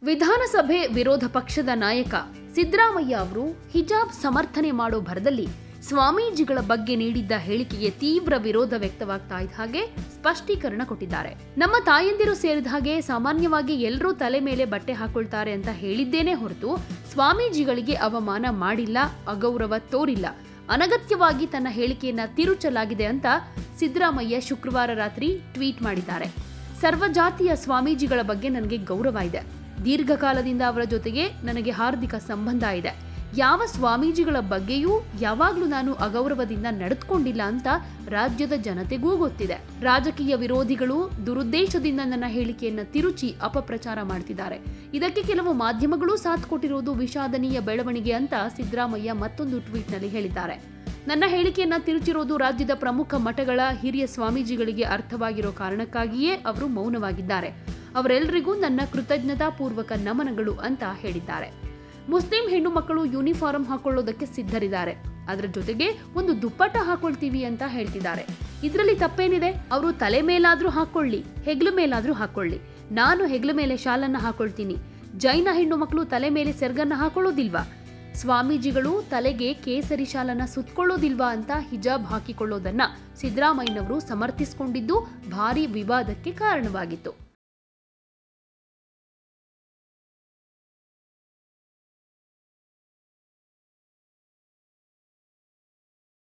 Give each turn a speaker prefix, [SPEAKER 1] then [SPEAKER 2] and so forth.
[SPEAKER 1] ವಿಧಾನಸಭೆ ವಿರೋಧ ಪಕ್ಷದ ನಾಯಕ ಸಿದ್ದರಾಮಯ್ಯ ಅವರು ಹಿಜಾಬ್ ಸಮರ್ಥನೆ ಮಾಡೋ ಭರದಲ್ಲಿ ಸ್ವಾಮೀಜಿಗಳ ಬಗ್ಗೆ ನೀಡಿದ್ದ ಹೇಳಿಕೆಗೆ ತೀವ್ರ ವಿರೋಧ ವ್ಯಕ್ತವಾಗ್ತಾ ಇದ್ದ ಹಾಗೆ ಸ್ಪಷ್ಟೀಕರಣ ಕೊಟ್ಟಿದ್ದಾರೆ ನಮ್ಮ ತಾಯಂದಿರು ಸೇರಿದ ಹಾಗೆ ಸಾಮಾನ್ಯವಾಗಿ ಎಲ್ಲರೂ ತಲೆ ಮೇಲೆ ಬಟ್ಟೆ ಹಾಕೊಳ್ತಾರೆ ಅಂತ ಹೇಳಿದ್ದೇನೆ ಹೊರತು ಸ್ವಾಮೀಜಿಗಳಿಗೆ ಅವಮಾನ ಮಾಡಿಲ್ಲ ಅಗೌರವ ತೋರಿಲ್ಲ ಅನಗತ್ಯವಾಗಿ ತನ್ನ ಹೇಳಿಕೆಯನ್ನ ತಿರುಚಲಾಗಿದೆ ಅಂತ ಸಿದ್ದರಾಮಯ್ಯ ಶುಕ್ರವಾರ ರಾತ್ರಿ ಟ್ವೀಟ್ ಮಾಡಿದ್ದಾರೆ ಸರ್ವಜಾತಿಯ ಸ್ವಾಮೀಜಿಗಳ ಬಗ್ಗೆ ನನಗೆ ಗೌರವ ಇದೆ ದೀರ್ಘಕಾಲದಿಂದ ಅವರ ಜೊತೆಗೆ ನನಗೆ ಹಾರ್ದಿಕ ಸಂಬಂಧ ಇದೆ ಯಾವ ಸ್ವಾಮೀಜಿಗಳ ಬಗ್ಗೆಯೂ ಯಾವಾಗ್ಲೂ ನಾನು ಅಗೌರವದಿಂದ ನಡೆದುಕೊಂಡಿಲ್ಲ ಅಂತ ರಾಜ್ಯದ ಜನತೆಗೂ ಗೊತ್ತಿದೆ ರಾಜಕೀಯ ವಿರೋಧಿಗಳು ದುರುದ್ದೇಶದಿಂದ ನನ್ನ ಹೇಳಿಕೆಯನ್ನ ತಿರುಚಿ ಅಪಪ್ರಚಾರ ಮಾಡ್ತಿದ್ದಾರೆ ಇದಕ್ಕೆ ಕೆಲವು ಮಾಧ್ಯಮಗಳು ಸಾಥ್ ಕೊಟ್ಟಿರುವುದು ವಿಷಾದನೀಯ ಬೆಳವಣಿಗೆ ಅಂತ ಸಿದ್ದರಾಮಯ್ಯ ಮತ್ತೊಂದು ಟ್ವೀಟ್ನಲ್ಲಿ ಹೇಳಿದ್ದಾರೆ ನನ್ನ ಹೇಳಿಕೆಯನ್ನ ತಿರುಚಿರೋದು ರಾಜ್ಯದ ಪ್ರಮುಖ ಮಠಗಳ ಹಿರಿಯ ಸ್ವಾಮೀಜಿಗಳಿಗೆ ಅರ್ಥವಾಗಿರೋ ಕಾರಣಕ್ಕಾಗಿಯೇ ಅವರು ಮೌನವಾಗಿದ್ದಾರೆ ಅವರೆಲ್ಲರಿಗೂ ನನ್ನ ಕೃತಜ್ಞತಾ ಪೂರ್ವಕ ನಮನಗಳು ಅಂತ ಹೇಳಿದ್ದಾರೆ ಮುಸ್ಲಿಂ ಹೆಣ್ಣು ಮಕ್ಕಳು ಯೂನಿಫಾರ್ಮ್ ಹಾಕೊಳ್ಳೋದಕ್ಕೆ ಸಿದ್ಧರಿದ್ದಾರೆ ಅದರ ಜೊತೆಗೆ ಒಂದು ದುಪ್ಪಟ್ಟ ಹಾಕೊಳ್ತೀವಿ ಅಂತ ಹೇಳ್ತಿದ್ದಾರೆ ಇದರಲ್ಲಿ ತಪ್ಪೇನಿದೆ ಅವರು ತಲೆ ಮೇಲಾದ್ರೂ ಹಾಕೊಳ್ಳಿ ಹೆಗ್ಲು ಮೇಲಾದ್ರೂ ಹಾಕೊಳ್ಳಿ ನಾನು ಹೆಗ್ಲ ಮೇಲೆ ಶಾಲನ್ನ ಹಾಕೊಳ್ತೀನಿ ಜೈನ ಹೆಣ್ಣು ಮಕ್ಕಳು ತಲೆ ಮೇಲೆ ಸೆರ್ಗನ್ನ ಹಾಕೊಳ್ಳೋದಿಲ್ವಾ ಸ್ವಾಮೀಜಿಗಳು ತಲೆಗೆ ಕೇಸರಿ ಶಾಲನ್ನ ಸುತ್ತಕೊಳ್ಳೋದಿಲ್ವಾ ಅಂತ ಹಿಜಾಬ್ ಹಾಕಿಕೊಳ್ಳೋದನ್ನ ಸಿದ್ದರಾಮಯ್ಯನವರು ಸಮರ್ಥಿಸಿಕೊಂಡಿದ್ದು ಭಾರಿ ವಿವಾದಕ್ಕೆ ಕಾರಣವಾಗಿತ್ತು